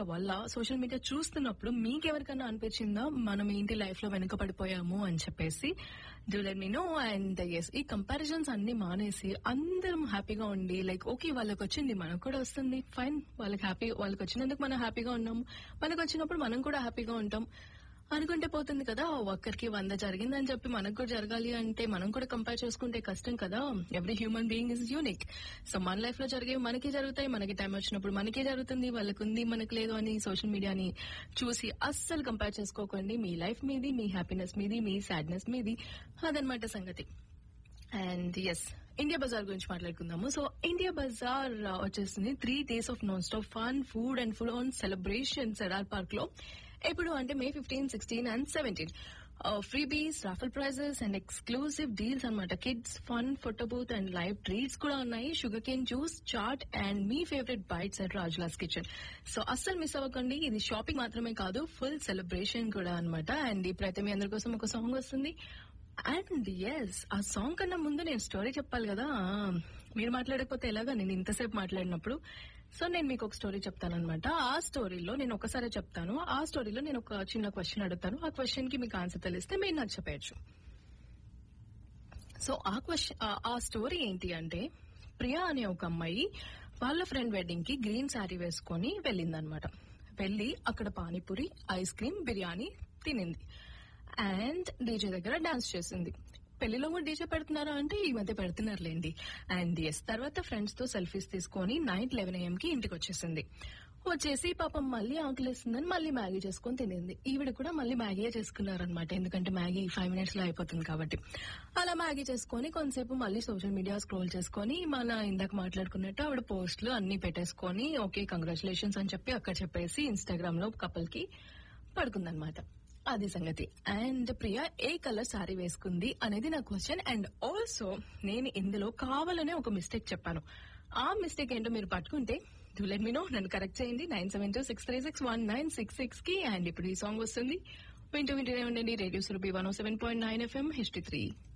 వల్ల social media చూస్తున్నప్పుడు మీకెవరికైనా అనిపించిందా మనం ఏంటి లైఫ్ లో వెనుకబడిపోయాము అని చెప్పేసి do let me know and yes ఈ కంపారిజన్స్ అన్ని మానేసి అందరం హ్యాపీగా ఉండి లైక్ ఓకే వాళ్ళకి వచ్చింది మనకు కూడా వస్తుంది ఫైన్ వాళ్ళకి హ్యాపీ వాళ్ళకి వచ్చినందుకు మనం హ్యాపీగా ఉన్నాము మనకు వచ్చినప్పుడు మనం కూడా హ్యాపీగా ఉంటాం అనుకుంటే పోతుంది కదా ఒక్కరికి వంద జరిగిందని చెప్పి మనకు కూడా జరగాలి అంటే మనం కూడా కంపేర్ చేసుకుంటే కష్టం కదా every human being is unique so మన లైఫ్ లో జరిగేవి మనకి జరుగుతాయి మనకి టైం వచ్చినప్పుడు మనకే జరుగుతుంది వాళ్ళకి ఉంది మనకు లేదు అని సోషల్ మీడియాని చూసి అస్సలు కంపేర్ చేసుకోకండి మీ లైఫ్ మీది మీ హ్యాపీనెస్ మీది మీ సాడ్నెస్ మీది అదనమాట సంగతి అండ్ ఎస్ ఇండియా బజార్ గురించి మాట్లాడుకుందాము సో ఇండియా బజార్ వచ్చేసింది three days of non stop fun food and full on celebration Cedar Park లో ఎప్పుడు అంటే May fifteen sixteen and seventeen freebies raffle prizes and exclusive deals అనమాట kids fun photo booth and live treats కూడా ఉన్నాయి sugar cane juice chaat and మీ favourite bites at Rajula's kitchen so అస్సలు miss అవ్వకండి ఇది షాపింగ్ మాత్రమే కాదు ఫుల్ సెలబ్రేషన్ కూడా అనమాట అండ్ ఇప్పుడైతే మీ అందరి కోసం ఒక సాంగ్ వస్తుంది అండ్ ఎస్ ఆ సాంగ్ కన్నా ముందు నేను స్టోరీ చెప్పాలి కదా మీరు మాట్లాడకపోతే ఎలాగా నేను ఇంతసేపు మాట్లాడినప్పుడు సో నేను మీకు ఒక స్టోరీ చెప్తానన్నమాట ఆ స్టోరీలో నేను ఒకసారి చెప్తాను ఆ స్టోరీలో నేను ఒక చిన్న క్వశ్చన్ అడుగుతాను ఆ క్వశ్చన్ కి మీకు ఆన్సర్ తెలిస్తే మీరు నాకు చెప్పేయచ్చు సో ఆ క్వశ్చన్ ఆ స్టోరీ ఏంటి అంటే ప్రియా అనే ఒక అమ్మాయి వాళ్ళ ఫ్రెండ్ వెడ్డింగ్ కి గ్రీన్ శారీ వేసుకొని వెళ్ళిందనమాట వెళ్ళి అక్కడ పానీపూరి ఐస్ క్రీమ్ బిర్యానీ తినింది అండ్ డీజే దగ్గర డాన్స్ చేసింది పెళ్లిలో కూడా డీజే పెడుతున్నారా అంటే ఈ మధ్య పెడుతున్నారులేండి అండ్ ఎస్ తర్వాత ఫ్రెండ్స్ తో సెల్ఫీస్ తీసుకొని నైట్ లెవెన్ ఏఎం కి ఇంటికి వచ్చేసింది వచ్చేసి పాపం మళ్ళీ ఆకలిస్తుందని మళ్ళీ మ్యాగీ చేసుకొని తినింది ఈవిడ కూడా మళ్ళీ మ్యాగీయే చేసుకున్నారనమాట ఎందుకంటే మ్యాగీ ఫైవ్ మినిట్స్ లో అయిపోతుంది కాబట్టి అలా మ్యాగీ చేసుకొని కొంతసేపు మళ్ళీ సోషల్ మీడియా స్క్రోల్ చేసుకొని మన ఇందాక మాట్లాడుకున్నట్టు ఆవిడ పోస్టులు అన్ని పెట్టేసుకొని ఓకే కంగ్రాచులేషన్స్ అని చెప్పి అక్కడ చెప్పేసి ఇన్స్టాగ్రామ్ లో కపుల్ కి పడుకుందనమాట అది సంగతి అండ్ ప్రియా ఏ కలర్ సారీ వేసుకుంది అనేది నా క్వశ్చన్ అండ్ ఆల్సో నేను ఇందులో కావాలనే ఒక మిస్టేక్ చెప్పాను ఆ మిస్టేక్ ఏంటో మీరు పట్టుకుంటే డూ లెట్ మీ నో నన్ను కరెక్ట్ చేయండి nine seven two six three six one nine six six కి అండ్ ఇప్పుడు ఈ సాంగ్ వస్తుంది వింటూ వింటూనే ఉండండి radio Surabhi one seven point nine FM history three